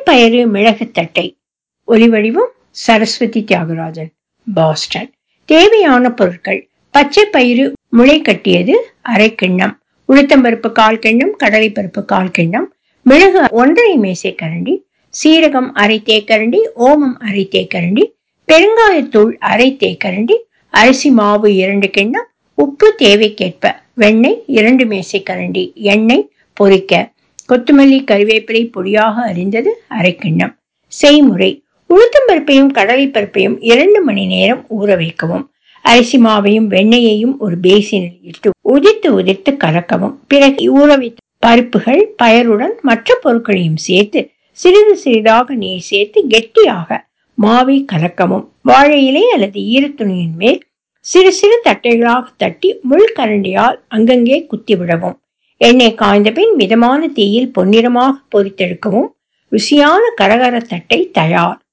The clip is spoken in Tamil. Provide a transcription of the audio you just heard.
பயிறு மிளகு தட்டை ஒலிவடிவம் சரஸ்வதி தியாகராஜன் பாஸ்டன் தேவையான பொருட்கள் பச்சை பயிறு முளை கட்டியது அரை கிண்ணம் உளுத்தம்பருப்பு கால் கிண்ணம் கடலைப்பருப்பு கால் கிண்ணம் மிளகு ஒன்றரை மேசை கரண்டி சீரகம் அரை தேக்கரண்டி ஓமம் அரை தேக்கரண்டி பெருங்காயத்தூள் அரை தேக்கரண்டி அரிசி மாவு இரண்டு கிண்ணம் உப்பு தேவைக்கேற்ப வெண்ணெய் இரண்டு மேசை கரண்டி எண்ணெய் பொரிக்க கொத்தமல்லி கறிவேப்பிலை பொடியாக அரிந்தது அரை கிண்ணம் செய்முறை உளுத்தம்பருப்பையும் கடலைப்பருப்பையும் இரண்டு மணி நேரம் ஊற வைக்கவும் அரிசி மாவையும் வெண்ணெயையும் ஒரு பேசினில் இட்டு உதிர்த்து உதிர்த்து கலக்கவும் பிறகு ஊற வைத்த பருப்புகள் பயருடன் மற்ற பொருட்களையும் சேர்த்து சிறிது சிறிதாக நீர் சேர்த்து கெட்டியாக மாவை கலக்கவும் வாழை இலை அல்லது ஈரத்துணியின் மேல் சிறு சிறு தட்டைகளாக தட்டி முள் கரண்டியால் அங்கங்கே குத்தி விடவும் எண்ணெய் காய்ந்த பின் மிதமான தீயில் பொன்னிறமாக பொரித்தெடுக்கவும் ருசியான கரகர தட்டை தயார்